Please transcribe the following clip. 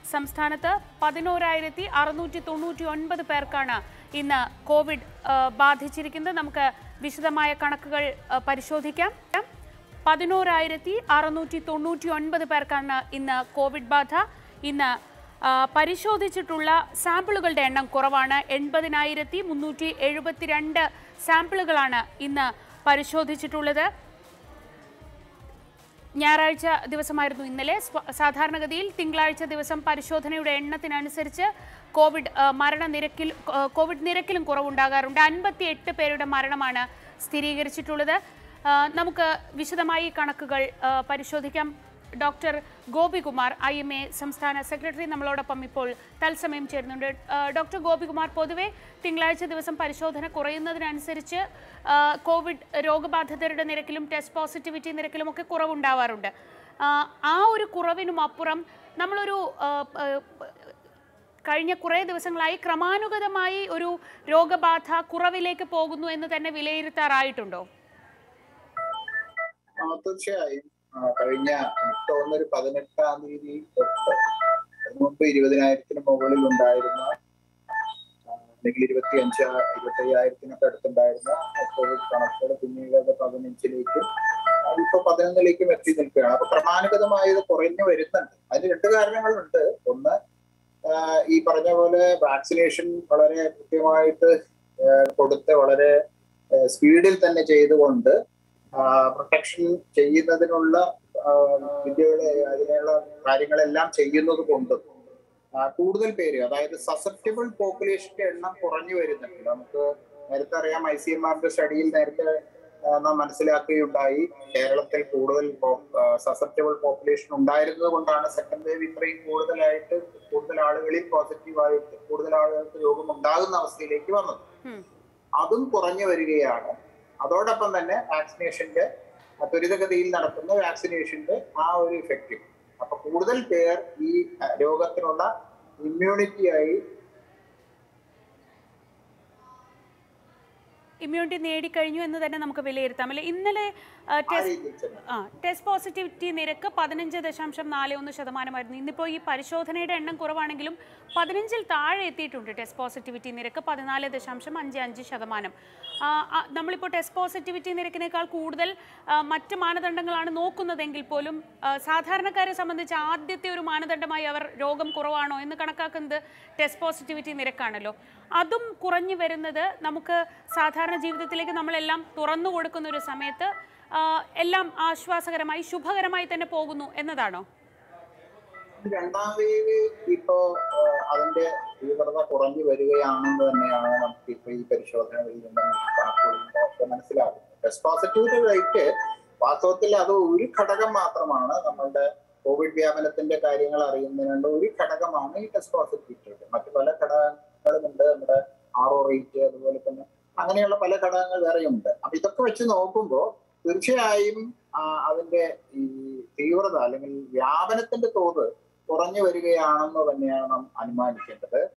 സംസ്ഥാനത്ത് പതിനോരായിരത്തി അറുന്നൂറ്റി തൊണ്ണൂറ്റി ഒൻപത് പേർക്കാണ് ഇന്ന് കോവിഡ് ആ, ബാധിച്ചിരിക്കുന്നത് നമുക്ക് വിശദമായ കണക്കുകൾ ആ, പരിശോധിക്കാം പതിനോരായിരത്തി അറുന്നൂറ്റി തൊണ്ണൂറ്റി ഒൻപത് പേർക്കാണ് ഇന്ന് കോവിഡ് ബാധ ഇന്ന് ആ, പരിശോധിച്ചിട്ടുള്ള സാമ്പിളുകളുടെ എണ്ണം കുറവാണ് എൺപതിനായിരത്തി മുന്നൂറ്റി എഴുപത്തിരണ്ട് സാമ്പിളുകളാണ് ഇന്ന് പരിശോധിച്ചിട്ടുള്ളത് ഞായറാഴ്ച ദിവസമായിരുന്നു ഇന്നലെ സ്വ- സാധാരണഗതിയിൽ തിങ്കളാഴ്ച ദിവസം പരിശോധനയുടെ എണ്ണത്തിനനുസരിച്ച് കോവിഡ് ആ, മരണനിരക്കിൽ ആ, കോവിഡ് നിരക്കിലും കുറവുണ്ടാകാറുണ്ട് അൻപത്തി എട്ട് പേരുടെ മരണമാണ് സ്ഥിരീകരിച്ചിട്ടുള്ളത് ആ, നമുക്ക് വിശദമായി ഈ കണക്കുകൾ ആ, പരിശോധിക്കാം doctor Gopikumar I M A സംസ്ഥാന സെക്രട്ടറി നമ്മളോടൊപ്പം ഇപ്പോൾ തത്സമയം ചേരുന്നുണ്ട് ആ, ഡോക്ടർ ഗോപികുമാർ പൊതുവെ തിങ്കളാഴ്ച ദിവസം പരിശോധന കുറയുന്നതിനനുസരിച്ച് ആ, കോവിഡ് രോഗബാധിതരുടെ നിരക്കിലും ടെസ്റ്റ് പോസിറ്റിവിറ്റി നിരക്കിലും ഒക്കെ കുറവുണ്ടാവാറുണ്ട് ആ, ആ ഒരു കുറവിനും അപ്പുറം നമ്മളൊരു ആ, ആ, കഴിഞ്ഞ കുറേ ദിവസങ്ങളായി ക്രമാനുഗതമായി ഒരു രോഗബാധ കുറവിലേക്ക് പോകുന്നു എന്ന് തന്നെ വിലയിരുത്താറായിട്ടുണ്ടോ ആ, തീർച്ചയായും ആ, കഴിഞ്ഞ എനിക്ക് തോന്നുന്ന ഒരു പതിനെട്ടാം തീയതി തൊട്ട് അതിന് മുമ്പ് ഇരുപതിനായിരത്തിന് മുകളിൽ ഉണ്ടായിരുന്ന ആ, അല്ലെങ്കിൽ ഇരുപത്തി അഞ്ച് ഇരുപത്തി അയ്യായിരത്തിനൊക്കെ അടുത്തുണ്ടായിരുന്ന കോവിഡ് കണക്കുകൾ പിന്നീട് അത് പതിനഞ്ചിലേക്കും ആ, ഇപ്പൊ പതിനൊന്നിലേക്കും എത്തി നിൽക്കുകയാണ് അപ്പൊ ക്രമാനുഗതമായി ഇത് കുറഞ്ഞു വരുന്നുണ്ട് അതിന് രണ്ട് കാരണങ്ങളുണ്ട് ഒന്ന് ആ, ഈ പറഞ്ഞ പോലെ വാക്സിനേഷൻ വളരെ കൃത്യമായിട്ട് ആ, കൊടുത്ത് വളരെ ആ, സ്പീഡിൽ തന്നെ ചെയ്തുകൊണ്ട് പ്രൊട്ടക്ഷൻ ചെയ്യുന്നതിനുള്ള ആ, വിദ്യകളെ അതിനുള്ള കാര്യങ്ങളെല്ലാം ചെയ്യുന്നത് കൊണ്ട് ആ, കൂടുതൽ പേര് അതായത് സസെപ്റ്റബിൾ പോപ്പുലേഷന്റെ എണ്ണം കുറഞ്ഞു വരുന്നുണ്ട് നമുക്ക് നേരത്തെ അറിയാം ഐ സി എം ആറിന്റെ സ്റ്റഡിയിൽ നേരത്തെ ആ, നാം മനസ്സിലാക്കുകയുണ്ടായി കേരളത്തിൽ കൂടുതൽ സസെപ്റ്റബിൾ പോപ്പുലേഷൻ ഉണ്ടായിരുന്നത് കൊണ്ടാണ് സെക്കൻഡ് വേവ് ഇത്രയും കൂടുതലായിട്ട് കൂടുതൽ ആളുകളിൽ പോസിറ്റീവായിട്ട് കൂടുതൽ ആളുകൾക്ക് രോഗം ഉണ്ടാകുന്ന അവസ്ഥയിലേക്ക് വന്നത് ഉം. അതും കുറഞ്ഞു വരികയാണ് അതോടൊപ്പം തന്നെ വാക്സിനേഷന്റെ ത്വരിതഗതിയിൽ നടക്കുന്ന വാക്സിനേഷന്റെ ആ ഒരു ഇഫക്റ്റ് അപ്പൊ കൂടുതൽ പേർ ഈ അഹ്, രോഗത്തിനുള്ള ഇമ്മ്യൂണിറ്റിയായി ഇമ്മ്യൂണിറ്റി നേടിക്കഴിഞ്ഞു എന്ന് തന്നെ നമുക്ക് വിലയിരുത്താം അല്ലെ ഇന്നലെ ആ, ആ ടെസ്റ്റ് രീതിയിൽ ചെന്നു. ആ ടെസ്റ്റ് പോസിറ്റിവിറ്റി നിരക്ക് പതിനഞ്ച് ദശാംശം നാല് ഒന്ന് ശതമാനമായിരുന്നു ഇന്നിപ്പോൾ ഈ പരിശോധനയുടെ എണ്ണം കുറവാണെങ്കിലും പതിനഞ്ചിൽ താഴെ എത്തിയിട്ടുണ്ട് ടെസ്റ്റ് പോസിറ്റിവിറ്റി നിരക്ക് പതിനാല് ദശാംശം അഞ്ച് അഞ്ച് ശതമാനം ആ, ആ, നമ്മളിപ്പോൾ ടെസ്റ്റ് പോസിറ്റിവിറ്റി നിരക്കിനേക്കാൾ കൂടുതൽ ആ, മറ്റ് മാനദണ്ഡങ്ങളാണ് നോക്കുന്നതെങ്കിൽ പോലും ആ, സാധാരണക്കാരെ സംബന്ധിച്ച് ആദ്യത്തെ ഒരു മാനദണ്ഡമായി അവർ രോഗം കുറവാണോ എന്ന് കണക്കാക്കുന്നത് ടെസ്റ്റ് പോസിറ്റിവിറ്റി നിരക്കാണല്ലോ അതും കുറഞ്ഞു വരുന്നത് നമുക്ക് സാധാരണ ജീവിതത്തിലേക്ക് നമ്മളെല്ലാം തുറന്നു കൊടുക്കുന്ന ഒരു സമയത്ത് ആ, എല്ലാം ആശ്വാസകരമായി ശുഭകരമായി തന്നെ പോകുന്നു എന്നതാണോ രണ്ടാം വേവ് ഇപ്പോ ആഹ്, അതിന്റെ തീവ്രത കുറഞ്ഞു വരികയാണെന്ന് തന്നെയാണ് നമുക്ക് ഇപ്പൊ ഈ പരിശോധനകളിൽ നിന്നും കണക്കുകളിൽ നിന്നും ഒക്കെ മനസ്സിലാകുന്നത് ടെസ്റ്റ് പോസിറ്റിവിറ്റി റേറ്റ് വാസ്തവത്തിൽ അത് ഒരു ഘടകം മാത്രമാണ് നമ്മളുടെ കോവിഡ് വ്യാപനത്തിന്റെ കാര്യങ്ങൾ അറിയുന്നതിനുള്ള ഒരു ഘടകമാണ് ഈ ടെസ്റ്റ് പോസിറ്റിവിറ്റി റേറ്റ് മറ്റു പല ഘടകങ്ങളുമുണ്ട് നമ്മുടെ ആർ ഒ റേറ്റ് അതുപോലെ തന്നെ അങ്ങനെയുള്ള പല ഘടകങ്ങൾ വേറെയുണ്ട് അപ്പൊ ഇതൊക്കെ വെച്ച് നോക്കുമ്പോൾ തീർച്ചയായും ആ, അതിന്റെ ഈ തീവ്രത അല്ലെങ്കിൽ വ്യാപനത്തിന്റെ തോത് കുറഞ്ഞു വരികയാണെന്ന് തന്നെയാണ് നാം അനുമാനിക്കേണ്ടത്